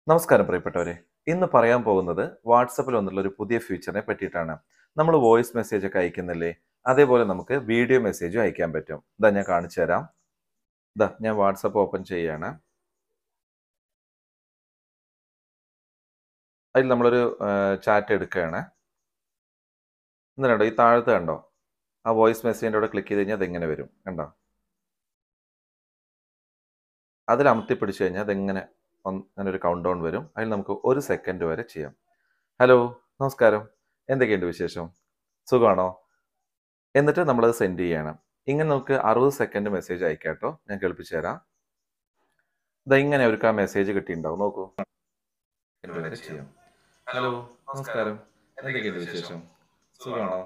നമസ്കാരം പ്രിയപ്പെട്ടവരെ ഇന്ന് പറയാൻ പോകുന്നത് വാട്സപ്പിൽ വന്നുള്ള ഒരു പുതിയ ഫീച്ചറിനെ പറ്റിയിട്ടാണ് നമ്മൾ വോയിസ് മെസ്സേജ് ഒക്കെ അയക്കുന്നില്ലേ അതേപോലെ നമുക്ക് വീഡിയോ മെസ്സേജും അയക്കാൻ പറ്റും ഇതാ ഞാൻ കാണിച്ചു തരാം ഇതാ ഞാൻ വാട്സപ്പ് ഓപ്പൺ ചെയ്യാണ് അതിൽ നമ്മളൊരു ചാറ്റ് എടുക്കുകയാണ് എന്നിട്ടുണ്ടോ ഈ താഴത്ത് കണ്ടോ ആ വോയിസ് മെസ്സേജിൻ്റെ അവിടെ ക്ലിക്ക് ചെയ്ത് കഴിഞ്ഞാൽ അതെങ്ങനെ വരും കണ്ടോ അതിൽ അമർത്തി പിടിച്ചു കഴിഞ്ഞാൽ അതെങ്ങനെ അങ്ങനെ ഒരു കൗണ്ട് ഡൗൺ വരും അതിൽ നമുക്ക് ഒരു സെക്കൻഡ് വരെ ചെയ്യാം ഹലോ നമസ്കാരം എന്തൊക്കെയുണ്ട് വിശേഷം സുഖമാണോ എന്നിട്ട് നമ്മളത് സെൻഡ് ചെയ്യണം ഇങ്ങനെ നമുക്ക് അറുപത് സെക്കൻഡ് മെസ്സേജ് അയക്കാം കേട്ടോ ഞാൻ കേൾപ്പിച്ചു തരാം ഇതാ ഇങ്ങനെ അവർക്ക് ആ മെസ്സേജ് കിട്ടിയിട്ടുണ്ടാവും നോക്കൂ വരെ ചെയ്യാം ഹലോ നമസ്കാരം എന്തൊക്കെയുണ്ട് വിശേഷം സുഖമാണോ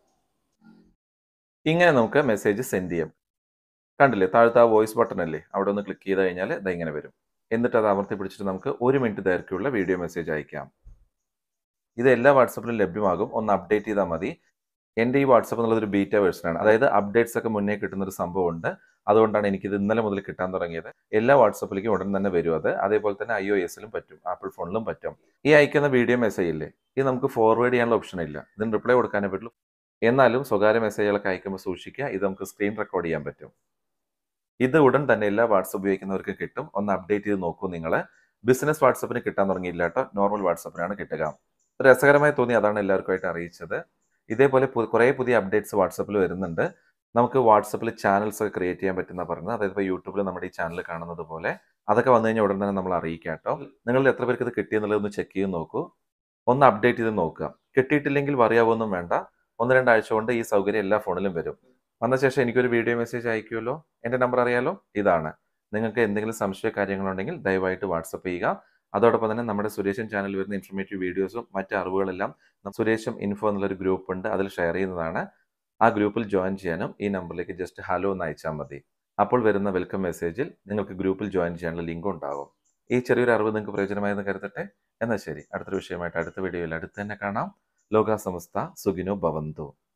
ഇങ്ങനെ നമുക്ക് മെസ്സേജ് സെൻഡ് ചെയ്യാം കണ്ടില്ലേ താഴത്തെ ആ വോയിസ് ബട്ടൺ അല്ലേ അവിടെ ഒന്ന് ക്ലിക്ക് ചെയ്ത് കഴിഞ്ഞാൽ ഇതാ ഇങ്ങനെ വരും എന്നിട്ട് അത് അമർത്തി പിടിച്ചിട്ട് നമുക്ക് ഒരു മിനിറ്റ് ദൈർഘ്യമുള്ള വീഡിയോ മെസ്സേജ് അയക്കാം ഇത് എല്ലാ വാട്സപ്പിലും ലഭ്യമാകും ഒന്ന് അപ്ഡേറ്റ് ചെയ്താൽ മതി എൻ്റെ ഈ വാട്സപ്പ് എന്നുള്ളത് ഒരു ബീറ്റ വേർഷനാണ് അതായത് അപ്ഡേറ്റ്സ് ഒക്കെ മുന്നേ കിട്ടുന്ന ഒരു സംഭവമുണ്ട് അതുകൊണ്ടാണ് എനിക്കിത് ഇന്നലെ മുതൽ കിട്ടാൻ തുടങ്ങിയത് എല്ലാ വാട്സപ്പിലേക്കും ഉടൻ തന്നെ വരും അത് അതേപോലെ തന്നെ ഐ ഒ എസിലും പറ്റും ആപ്പിൾ ഫോണിലും പറ്റും ഈ അയക്കുന്ന വീഡിയോ മെസ്സേജ് ഇല്ലേ ഇത് നമുക്ക് ഫോർവേഡ് ചെയ്യാനുള്ള ഓപ്ഷൻ ഇല്ല ഇതിന് റിപ്ലൈ കൊടുക്കാനേ പറ്റുള്ളൂ എന്നാലും സ്വകാര്യ മെസ്സേജുകളൊക്കെ അയക്കുമ്പോൾ സൂക്ഷിക്കുക ഇത് നമുക്ക് സ്ക്രീൻ റെക്കോർഡ് ചെയ്യാൻ പറ്റും ഇത് ഉടൻ തന്നെ എല്ലാ വാട്സപ്പ് ഉപയോഗിക്കുന്നവർക്കും കിട്ടും ഒന്ന് അപ്ഡേറ്റ് ചെയ്ത് നോക്കൂ നിങ്ങൾ ബിസിനസ് വാട്സപ്പിന് കിട്ടാൻ തുടങ്ങിയില്ല കേട്ടോ നോർമൽ വാട്സപ്പിനാണ് കിട്ടുക രസകരമായി തോന്നി അതാണ് എല്ലാവർക്കുമായിട്ട് അറിയിച്ചത് ഇതേപോലെ കുറേ പുതിയ അപ്ഡേറ്റ്സ് വാട്സപ്പിൽ വരുന്നുണ്ട് നമുക്ക് വാട്സപ്പിൽ ചാനൽസ് ഒക്കെ ക്രിയേറ്റ് ചെയ്യാൻ പറ്റുന്ന പറഞ്ഞത് അതായത് ഇപ്പോൾ യൂട്യൂബിൽ നമ്മുടെ ഈ ചാനൽ കാണുന്നത് പോലെ അതൊക്കെ വന്നു കഴിഞ്ഞാൽ ഉടൻ തന്നെ നമ്മൾ അറിയിക്കാം കേട്ടോ നിങ്ങളിൽ എത്ര പേർക്ക് ഇത് കിട്ടിയെന്നുള്ളത് ഒന്ന് ചെക്ക് ചെയ്ത് നോക്കൂ ഒന്ന് അപ്ഡേറ്റ് ചെയ്ത് നോക്കുക കിട്ടിയിട്ടില്ലെങ്കിൽ പറയാവൊന്നും വേണ്ട ഒന്ന് രണ്ടാഴ്ച കൊണ്ട് ഈ സൗകര്യം എല്ലാ ഫോണിലും വരും വന്ന ശേഷം എനിക്കൊരു വീഡിയോ മെസ്സേജ് അയക്കുമല്ലോ എൻ്റെ നമ്പർ അറിയാലോ ഇതാണ് നിങ്ങൾക്ക് എന്തെങ്കിലും സംശയ കാര്യങ്ങളുണ്ടെങ്കിൽ ദയവായിട്ട് വാട്സപ്പ് ചെയ്യുക അതോടൊപ്പം തന്നെ നമ്മുടെ സുരേഷൻ ചാനൽ വരുന്ന ഇൻഫർമേറ്റീവ് വീഡിയോസും മറ്റ് അറിവുകളെല്ലാം സുരേഷം ഇൻഫോ എന്നുള്ളൊരു ഗ്രൂപ്പ് ഉണ്ട് അതിൽ ഷെയർ ചെയ്യുന്നതാണ് ആ ഗ്രൂപ്പിൽ ജോയിൻ ചെയ്യാനും ഈ നമ്പറിലേക്ക് ജസ്റ്റ് ഹലോ എന്ന് അയച്ചാൽ മതി അപ്പോൾ വരുന്ന വെൽക്കം മെസ്സേജിൽ നിങ്ങൾക്ക് ഗ്രൂപ്പിൽ ജോയിൻ ചെയ്യാനുള്ള ലിങ്ക് ഉണ്ടാവും ഈ ചെറിയൊരു അറിവ് നിങ്ങൾക്ക് പ്രയോജനമായെന്ന് കരുതട്ടെ എന്നാൽ ശരി അടുത്തൊരു വിഷയമായിട്ട് അടുത്ത വീഡിയോയിൽ അടുത്ത് തന്നെ കാണാം ലോകാസമസ്ത സുഖിനോ ഭവന്തു